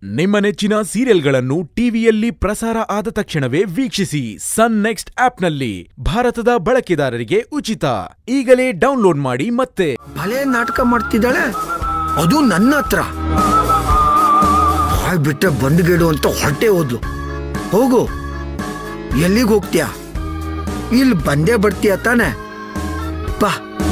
ನಿಮ್ಮ ನೆಚ್ಚಿನ ಸೀರಿಯಲ್ಗಳನ್ನು ಟಿವಿಯಲ್ಲಿ ಪ್ರಸಾರ ಆದ ತಕ್ಷಣವೇ ವೀಕ್ಷಿಸಿ ಸನ್ ನೆಕ್ಸ್ಟ್ ಆಪ್ನಲ್ಲಿ ಭಾರತದ ಬಳಕೆದಾರರಿಗೆ ಉಚಿತ ಈಗಲೇ ಡೌನ್ಲೋಡ್ ಮಾಡಿ ಮತ್ತೆ ಭಲೆ ನಾಟಕ ಮಾಡ್ತಿದ್ದಾಳೆ ಅದು ನನ್ನ ಹತ್ರ ಹಾಯ್ ಬಿಟ್ಟೆ ಬಂದ್ಗೇಡು ಅಂತ ಹೊರಟೆ ಹೋದ್ಲು ಹೋಗು ಎಲ್ಲಿಗೆ ಹೋಗ್ತೀಯ ಇಲ್ಲಿ ಬಂದೇ ಬರ್ತೀಯ ತಾನೆ ಬಾ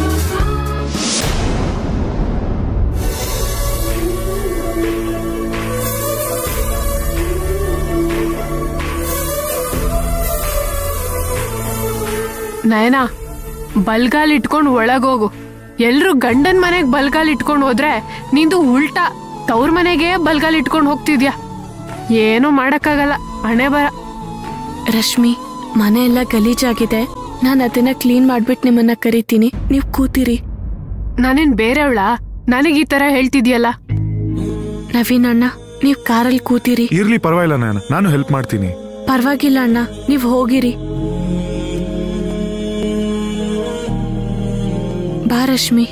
ನಯನ ಬಲ್ಗಾಲ್ ಇಟ್ಕೊಂಡು ಒಳಗೋಗು ಎಲ್ರು ಗಂಡನ್ ಮನೆಗ್ ಬಲ್ಗಾಲ್ ಇಟ್ಕೊಂಡು ಹೋದ್ರೆ ನಿಂದು ಉಲ್ಟಾ ತವ್ರ ಮನೆಗೆ ಬಲ್ಗಾಲ್ ಇಟ್ಕೊಂಡು ಹೋಗ್ತಿದ್ಯಾ ಏನೂ ಮಾಡಕ್ಕಾಗಲ್ಲ ಹಣೆ ಬರ ರಶ್ಮಿ ಮನೆ ಎಲ್ಲ ಗಲೀಜಾಗಿದೆ ನಾನು ಅದನ್ನ ಕ್ಲೀನ್ ಮಾಡ್ಬಿಟ್ಟು ನಿಮ್ಮನ್ನ ಕರಿತೀನಿ ನೀವು ಕೂತಿರಿ ನಾನೇನ್ ಬೇರೆವಳ ನನಗ್ ಈ ತರ ಹೇಳ್ತಿದ್ಯಲ್ಲ ನವೀನ್ ಅಣ್ಣ ನೀವು ಕಾರಲ್ಲಿ ಕೂತಿರಿ ಇರ್ಲಿ ಪರವಾಗಿಲ್ಲ ನಾನು ನಾನು ಹೆಲ್ಪ್ ಮಾಡ್ತೀನಿ ಪರವಾಗಿಲ್ಲ ಅಣ್ಣ ನೀವು ಹೋಗಿರಿ ಬಾ ರಶ್ಮಿ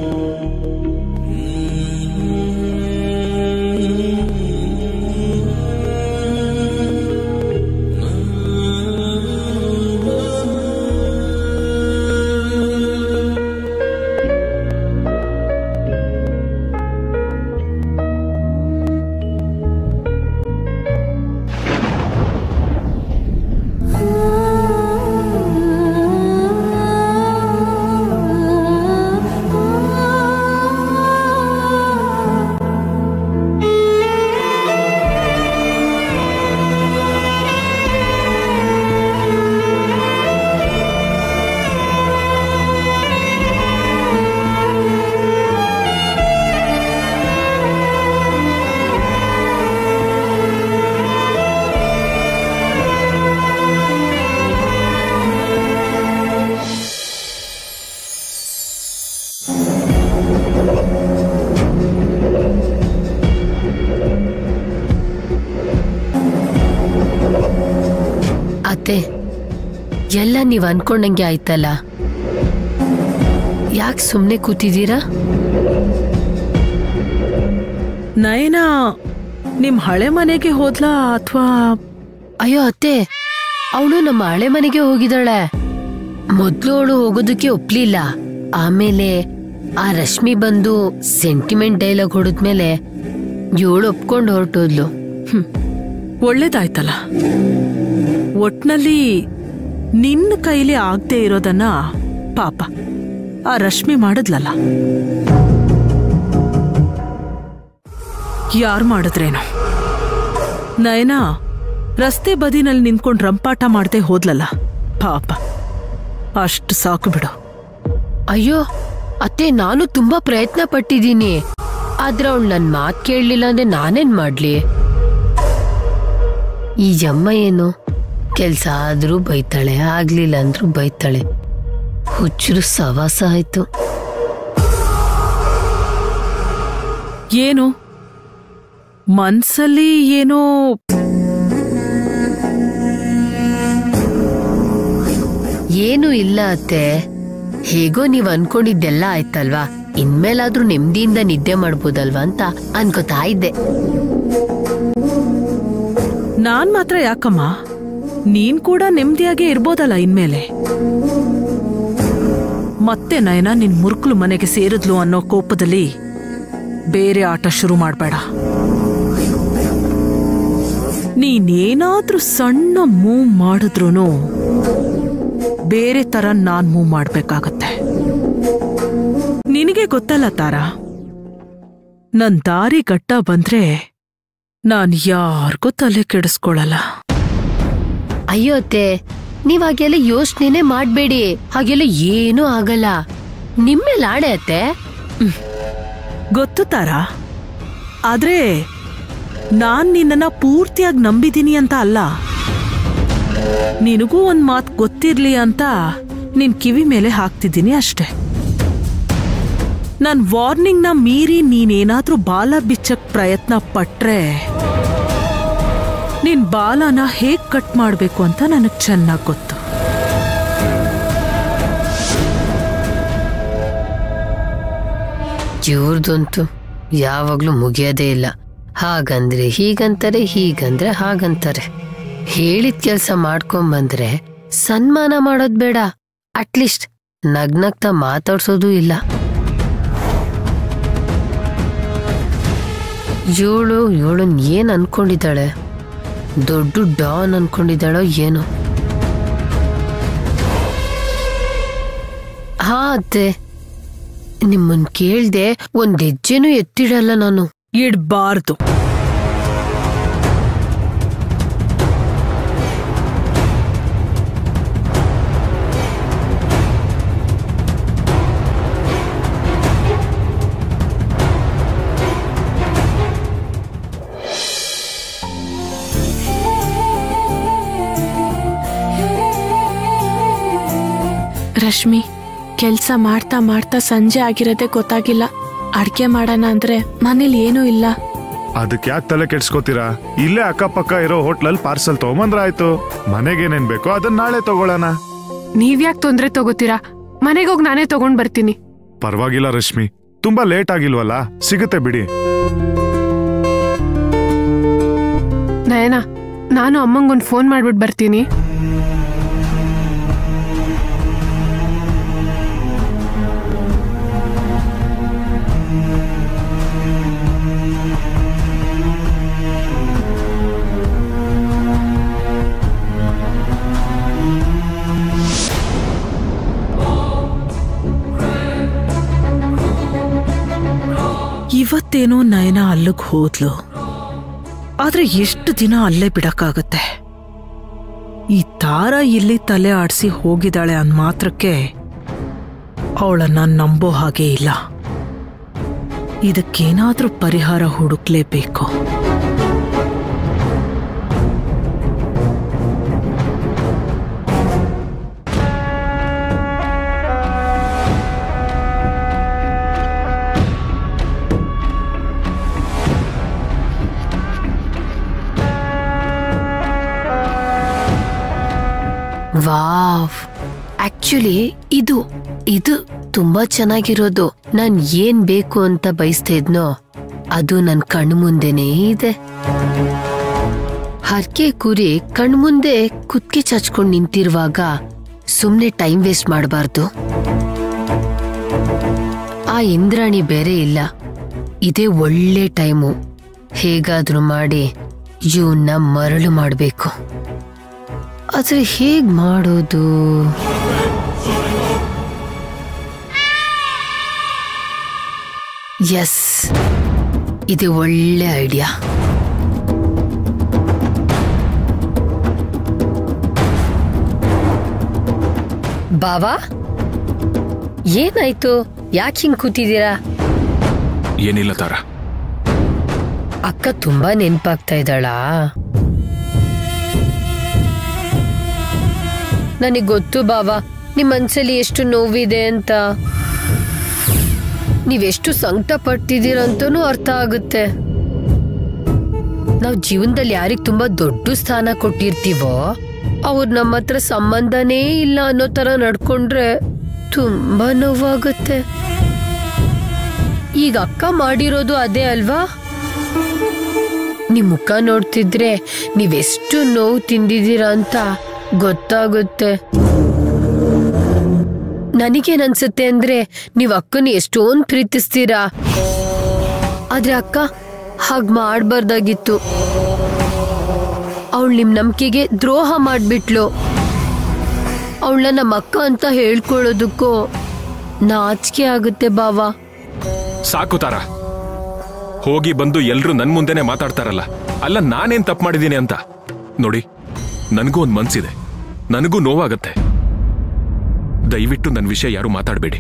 ಅತ್ತೆ ಎಲ್ಲ ನೀವ್ ಅನ್ಕೊಂಡಂಗೆ ಆಯ್ತಲ್ಲ ಯಾಕೆ ಸುಮ್ಮನೆ ಕೂತಿದ್ದೀರಾ ನಯನ ನಿಮ್ ಹಳೆ ಮನೆಗೆ ಹೋದ್ಲಾ ಅಥವಾ ಅಯ್ಯೋ ಅತ್ತೆ ಅವಳು ನಮ್ಮ ಹಳೆ ಮನೆಗೆ ಹೋಗಿದ್ದಾಳೆ ಮೊದ್ಲು ಅವಳು ಹೋಗೋದಕ್ಕೆ ಒಪ್ಲಿಲ್ಲ ಆಮೇಲೆ ಆ ರಶ್ಮಿ ಬಂದು ಸೆಂಟಿಮೆಂಟ್ ಡೈಲಾಗ್ ಹೊಡೆದ್ಮೇಲೆ ಇವಳು ಒಪ್ಕೊಂಡು ಹೊರಟೋದ್ಲು ಒಳ್ಳೇದಾಯ್ತಲ್ಲ ಒಟ್ನಲ್ಲಿ ನಿನ್ನ ಕೈಲಿ ಆಗದೆ ಇರೋದನ್ನ ಪಾಪ ಆ ರಶ್ಮಿ ಮಾಡಿದ್ಲಲ್ಲ ಯಾರು ಮಾಡಿದ್ರೇನು ನಯನ ರಸ್ತೆ ಬದಿನಲ್ಲಿ ನಿಂತ್ಕೊಂಡು ರಂಪಾಟ ಮಾಡದೆ ಹೋದ್ಲಲ್ಲ ಪಾಪ ಅಷ್ಟು ಸಾಕು ಬಿಡು ಅಯ್ಯೋ ಅತ್ತೆ ನಾನು ತುಂಬಾ ಪ್ರಯತ್ನ ಪಟ್ಟಿದ್ದೀನಿ ಆದ್ರೆ ಅವಳು ನನ್ ಮಾತ್ ಕೇಳಲಿಲ್ಲ ಅಂದ್ರೆ ನಾನೇನ್ ಮಾಡ್ಲಿ ಈ ಜಮ್ಮ ಏನು ಕೆಲ್ಸ ಆದ್ರೂ ಬೈತಾಳೆ ಆಗ್ಲಿಲ್ಲ ಅಂದ್ರೂ ಬೈತಾಳೆ ಹುಚ್ಚರು ಸವಾಸ ಆಯ್ತು ಏನು ಮನ್ಸಲ್ಲಿ ಏನೋ ಏನು ಇಲ್ಲ ಅತ್ತೆ ಹೇಗೋ ನೀವ್ ಅನ್ಕೊಂಡಿದ್ದೆಲ್ಲ ಆಯ್ತಲ್ವಾ ಇನ್ಮೇಲಾದ್ರೂ ನೆಮ್ಮದಿಯಿಂದ ನಿದ್ದೆ ಮಾಡ್ಬೋದಲ್ವಾ ಅಂತ ಅನ್ಕೋತಾ ಇದ್ದೆ ನಾನ್ ಮಾತ್ರ ಯಾಕಮ್ಮ ನೀನ್ ಕೂಡ ನೆಮ್ಮದಿಯಾಗೆ ಇರ್ಬೋದಲ್ಲ ಇನ್ಮೇಲೆ ಮತ್ತೆ ನಯನ ನಿನ್ ಮುರುಕ್ಲು ಮನೆಗೆ ಸೇರಿದ್ಲು ಅನ್ನೋ ಕೋಪದಲ್ಲಿ ಬೇರೆ ಆಟ ಶುರು ಮಾಡ್ಬೇಡ ನೀನೇನಾದ್ರೂ ಸಣ್ಣ ಮೂವ್ ಮಾಡಿದ್ರೂ ಬೇರೆ ತರ ನಾನ್ ಮೂವ್ ಮಾಡ್ಬೇಕಾಗತ್ತೆ ನಿನಗೆ ಗೊತ್ತಲ್ಲ ತಾರಾ ನನ್ ದಾರಿ ಗಡ್ಡ ಬಂದ್ರೆ ನಾನ್ ಯಾರಿಗೂ ತಲೆ ಕೆಡಿಸ್ಕೊಳಲ್ಲ ಅಯ್ಯೋ ಅತ್ತೆ ನೀವ್ ಹಾಗೆಲ್ಲ ಯೋಚನೆನೆ ಮಾಡ್ಬೇಡಿ ಹಾಗೆಲ್ಲ ಏನೂ ಆಗಲ್ಲ ನಿಮ್ಮೇಲ್ ಆಡೆ ಅತ್ತೆ ಗೊತ್ತು ತಾರಾ ಆದ್ರೆ ನಾನ್ ನಿನ್ನನ್ನ ಪೂರ್ತಿಯಾಗಿ ನಂಬಿದೀನಿ ಅಂತ ಅಲ್ಲ ನಿನಗೂ ಒಂದ್ ಮಾತ್ ಗೊತ್ತಿರ್ಲಿ ಅಂತ ನಿನ್ ಕಿವಿ ಮೇಲೆ ಹಾಕ್ತಿದ್ದೀನಿ ಅಷ್ಟೆ ನನ್ ವಾರ್ನಿಂಗ್ನ ಮೀರಿ ನೀನೇನಾದ್ರೂ ಬಾಲ ಬಿಚ್ಚಕ್ ಪ್ರಯತ್ನ ಪಟ್ರೆ ನಿನ್ ಬಾಲನ ಹೇಗ್ ಕಟ್ ಮಾಡ್ಬೇಕು ಅಂತ ನನಗ್ ಚೆನ್ನಾಗ್ ಗೊತ್ತು ಇವ್ರದಂತೂ ಯಾವಾಗ್ಲೂ ಮುಗಿಯೋದೇ ಇಲ್ಲ ಹಾಗಂದ್ರೆ ಹೀಗಂತಾರೆ ಹೀಗಂದ್ರೆ ಹಾಗಂತಾರೆ ಹೇಳಿದ ಕೆಲ್ಸ ಮಾಡ್ಕೊಂಬಂದ್ರೆ ಸನ್ಮಾನ ಮಾಡೋದ್ ಬೇಡ ಅಟ್ಲೀಸ್ಟ್ ನಗ್ನಗ್ತಾ ಮಾತಾಡ್ಸೋದು ಇಲ್ಲ ಇವಳು ಇವಳನ್ ಏನ್ ಅನ್ಕೊಂಡಿದ್ದಾಳೆ ದೊಡ್ಡ ಡಾನ್ ಅನ್ಕೊಂಡಿದ್ದಾಳೋ ಏನೋ ಹಾ ಅತ್ತೆ ನಿಮ್ಮನ್ ಕೇಳ್ದೆ ಒಂದ್ ಹೆಜ್ಜೆನೂ ಎತ್ತಿಡಲ್ಲ ನಾನು ಇಡ್ಬಾರ್ದು ರಶ್ಮಿ ಕೆಲ್ಸ ಮಾಡ್ತಾ ಮಾಡ್ತಾ ಸಂಜೆ ಆಗಿರೋದೇ ಗೊತ್ತಾಗಿಲ್ಲ ಅಡ್ಗೆ ಮಾಡೋಣ ಅಂದ್ರೆ ಮನೇಲಿ ಏನೂ ಇಲ್ಲ ಅದಕ್ಕೆ ಯಾಕೆ ತಲೆ ಕೆಡ್ಸ್ಕೋತೀರಾ ಇಲ್ಲೇ ಅಕ್ಕಪಕ್ಕ ಇರೋ ಹೋಟ್ಲಲ್ಲಿ ಪಾರ್ಸಲ್ ತಗೊಂಬಂದ್ರ ಆಯ್ತು ಮನೆಗೇನೇನ್ ಬೇಕೋ ಅದನ್ನ ನಾಳೆ ತಗೊಳ್ಳೋಣ ನೀವ್ಯಾಕ್ ತೊಂದ್ರೆ ತಗೋತೀರಾ ಮನೆಗೋಗಿ ನಾನೇ ತಗೊಂಡ್ ಬರ್ತೀನಿ ಪರವಾಗಿಲ್ಲ ರಶ್ಮಿ ತುಂಬಾ ಲೇಟ್ ಆಗಿಲ್ವಲ್ಲ ಸಿಗುತ್ತೆ ಬಿಡಿ ನಯನ ನಾನು ಅಮ್ಮಂಗೊಂದು ಫೋನ್ ಮಾಡ್ಬಿಟ್ಟು ಬರ್ತೀನಿ ಇವತ್ತೇನೋ ನಯನ ಅಲ್ಲಿಗ್ ಹೋದ್ಲು ಆದ್ರೆ ಎಷ್ಟು ದಿನ ಅಲ್ಲೇ ಬಿಡಕ್ಕಾಗತ್ತೆ ಈ ತಾರ ಇಲ್ಲಿ ತಲೆ ಆಡ್ಸಿ ಹೋಗಿದ್ದಾಳೆ ಅಂದ್ ಮಾತ್ರಕ್ಕೆ ಅವಳನ್ನ ನಂಬೋ ಹಾಗೆ ಇಲ್ಲ ಇದಕ್ಕೇನಾದ್ರೂ ಪರಿಹಾರ ಹುಡುಕ್ಲೇಬೇಕು ವಾವ್ ಆಕ್ಚುಲಿ ಇದು ಇದು ತುಂಬಾ ಚೆನ್ನಾಗಿರೋದು ನಾನ್ ಏನ್ ಬೇಕು ಅಂತ ಬಯಸ್ತಾ ಇದ್ನೋ ಅದು ನನ್ ಕಣ್ಮುಂದೆನೇ ಇದೆ ಹರ್ಕೆ ಕುರಿ ಕಣ್ಮುಂದೆ ಕುತ್ಕೆ ಚಚ್ಕೊಂಡ್ ನಿಂತಿರುವಾಗ ಸುಮ್ನೆ ಟೈಮ್ ವೇಸ್ಟ್ ಮಾಡಬಾರ್ದು ಆ ಇಂದ್ರಾಣಿ ಬೇರೆ ಇಲ್ಲ ಇದೇ ಒಳ್ಳೆ ಟೈಮು ಹೇಗಾದ್ರೂ ಮಾಡಿ ಇವನ್ನ ಮರಳು ಮಾಡಬೇಕು ಆದ್ರೆ ಹೇಗ್ ಮಾಡೋದು ಎಸ್ ಇದು ಒಳ್ಳೆ ಐಡಿಯಾ ಬಾವಾ ಏನಾಯ್ತು ಯಾಕೆ ಹಿಂಗ್ ಕೂತಿದ್ದೀರಾ ಏನಿಲ್ಲ ತಾರ ಅಕ್ಕ ತುಂಬಾ ನೆನ್ಪಾಗ್ತಾ ಇದ್ದಾಳಾ ನನಗ್ ಗೊತ್ತು ಬಾವಾ ನಿಮ್ ಮನ್ಸಲ್ಲಿ ಎಷ್ಟು ನೋವಿದೆ ಅಂತ ನೀವೆಷ್ಟು ಸಂಕಟ ಪಟ್ಟಿದ್ದೀರ ಅಂತಾನೂ ಅರ್ಥ ಆಗುತ್ತೆ ನಾವ್ ಜೀವನದಲ್ಲಿ ಯಾರಿಗ್ ತುಂಬಾ ದೊಡ್ಡ ಸ್ಥಾನ ಕೊಟ್ಟಿರ್ತೀವೋ ಅವ್ರು ನಮ್ಮ ಹತ್ರ ಸಂಬಂಧನೇ ಇಲ್ಲ ಅನ್ನೋ ತರ ನಡ್ಕೊಂಡ್ರೆ ತುಂಬಾ ನೋವಾಗುತ್ತೆ ಈಗ ಅಕ್ಕ ಮಾಡಿರೋದು ಅದೇ ಅಲ್ವಾ ನಿಮ್ ಮುಖ ನೋಡ್ತಿದ್ರೆ ನೀವೆಷ್ಟು ನೋವು ತಿಂದಿದ್ದೀರಾ ಅಂತ ಗೊತ್ತಾಗುತ್ತೆ ನನಗೇನನ್ಸುತ್ತೆ ಅಂದ್ರೆ ನೀವ್ ಅಕ್ಕನ ಎಷ್ಟೊಂದ್ ಪ್ರೀತಿಸ್ತೀರಾ ಆದ್ರೆ ಅಕ್ಕ ಹಾಗ್ ಮಾಡ್ಬಾರ್ದಾಗಿತ್ತು ಅವಳು ನಿಮ್ ನಂಬಿಕೆಗೆ ದ್ರೋಹ ಮಾಡ್ಬಿಟ್ಲು ಅವಳನ್ನ ನಮ್ಮ ಅಕ್ಕ ಅಂತ ಹೇಳ್ಕೊಳ್ಳೋದಕ್ಕೂ ನಾಚಿಕೆ ಆಗುತ್ತೆ ಬಾವಾ ಸಾಕು ತಾರ ಹೋಗಿ ಬಂದು ಎಲ್ರು ನನ್ ಮುಂದೆನೆ ಮಾತಾಡ್ತಾರಲ್ಲ ಅಲ್ಲ ನಾನೇನ್ ತಪ್ಪು ಮಾಡಿದ್ದೀನಿ ಅಂತ ನೋಡಿ ನನಗೂ ಒಂದ್ ಮನ್ಸಿದೆ ನನಗೂ ನೋವಾಗತ್ತೆ ದಯವಿಟ್ಟು ನನ್ನ ವಿಷಯ ಯಾರು ಮಾತಾಡಬೇಡಿ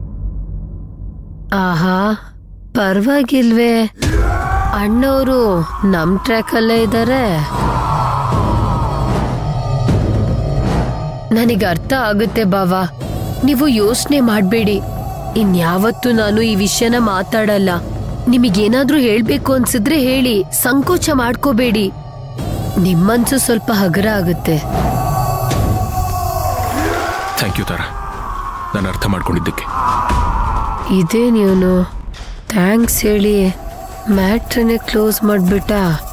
ಆಹಾ ಪರವಾಗಿಲ್ವೇ ಅಣ್ಣವರು ನಮ್ ಟ್ರ್ಯಾಕ್ ಅಲ್ಲೇ ಇದ್ದಾರೆ ನನಗೆ ಅರ್ಥ ಆಗುತ್ತೆ ಬಾವಾ ನೀವು ಯೋಚನೆ ಮಾಡಬೇಡಿ ಇನ್ಯಾವತ್ತೂ ನಾನು ಈ ವಿಷಯನ ಮಾತಾಡಲ್ಲ ನಿಮಗೇನಾದ್ರೂ ಹೇಳ್ಬೇಕು ಅನ್ಸಿದ್ರೆ ಹೇಳಿ ಸಂಕೋಚ ಮಾಡ್ಕೋಬೇಡಿ ನಿಮ್ಮನ್ಸು ಸ್ವಲ್ಪ ಹಗರ ಆಗುತ್ತೆ ಥ್ಯಾಂಕ್ ಯು ತಾರ ನಾನು ಅರ್ಥ ಮಾಡ್ಕೊಂಡಿದ್ದಕ್ಕೆ ಇದೇ ನೀನು ಥ್ಯಾಂಕ್ಸ್ ಹೇಳಿ ಮ್ಯಾಟ್ರನ್ನೇ ಕ್ಲೋಸ್ ಮಾಡ್ಬಿಟ್ಟ